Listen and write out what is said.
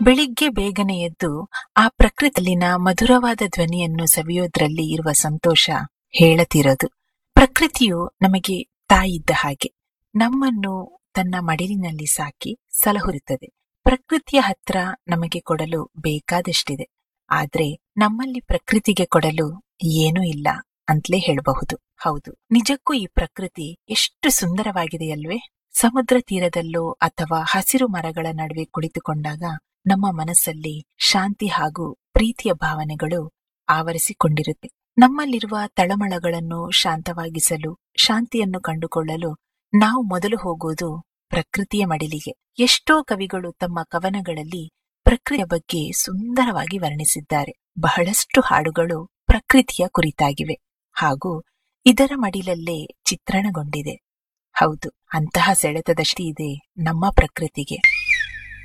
ಬೆಳಿಗ್ಗೆ ಬೇಗನೆ ಎದ್ದು ಆ ಪ್ರಕೃತಿಯಲ್ಲಿನ ಮಧುರವಾದ ಧ್ವನಿಯನ್ನು ಸವಿಯೋದ್ರಲ್ಲಿ ಇರುವ ಸಂತೋಷ ಹೇಳತಿರೋದು ಪ್ರಕೃತಿಯು ನಮಗೆ ತಾಯಿದ್ದ ಹಾಗೆ ನಮ್ಮನ್ನು ತನ್ನ ಮಡಿಲಿನಲ್ಲಿ ಸಾಕಿ ಸಲಹುರುತ್ತದೆ ಪ್ರಕೃತಿಯ ಹತ್ರ ನಮಗೆ ಕೊಡಲು ಬೇಕಾದಷ್ಟಿದೆ ಆದ್ರೆ ನಮ್ಮಲ್ಲಿ ಪ್ರಕೃತಿಗೆ ಕೊಡಲು ಏನೂ ಇಲ್ಲ ಅಂತಲೇ ಹೇಳಬಹುದು ಹೌದು ನಿಜಕ್ಕೂ ಈ ಪ್ರಕೃತಿ ಎಷ್ಟು ಸುಂದರವಾಗಿದೆಯಲ್ವೇ ಸಮುದ್ರ ತೀರದಲ್ಲೋ ಅಥವಾ ಹಸಿರು ಮರಗಳ ನಡುವೆ ಕುಳಿತುಕೊಂಡಾಗ ನಮ್ಮ ಮನಸ್ಸಲ್ಲಿ ಶಾಂತಿ ಹಾಗೂ ಪ್ರೀತಿಯ ಭಾವನೆಗಳು ಆವರಿಸಿಕೊಂಡಿರುತ್ತೆ ನಮ್ಮಲ್ಲಿರುವ ತಳಮಳಗಳನ್ನು ಶಾಂತವಾಗಿಸಲು ಶಾಂತಿಯನ್ನು ಕಂಡುಕೊಳ್ಳಲು ನಾವು ಮೊದಲು ಹೋಗೋದು ಪ್ರಕೃತಿಯ ಮಡಿಲಿಗೆ ಎಷ್ಟೋ ಕವಿಗಳು ತಮ್ಮ ಕವನಗಳಲ್ಲಿ ಪ್ರಕೃತಿಯ ಬಗ್ಗೆ ಸುಂದರವಾಗಿ ವರ್ಣಿಸಿದ್ದಾರೆ ಬಹಳಷ್ಟು ಹಾಡುಗಳು ಪ್ರಕೃತಿಯ ಕುರಿತಾಗಿವೆ ಹಾಗೂ ಇದರ ಮಡಿಲಲ್ಲೇ ಚಿತ್ರಣಗೊಂಡಿದೆ ಹೌದು ಅಂತಹ ಸೆಳೆತದ ಶಕ್ತಿ ಇದೆ ನಮ್ಮ ಪ್ರಕೃತಿಗೆ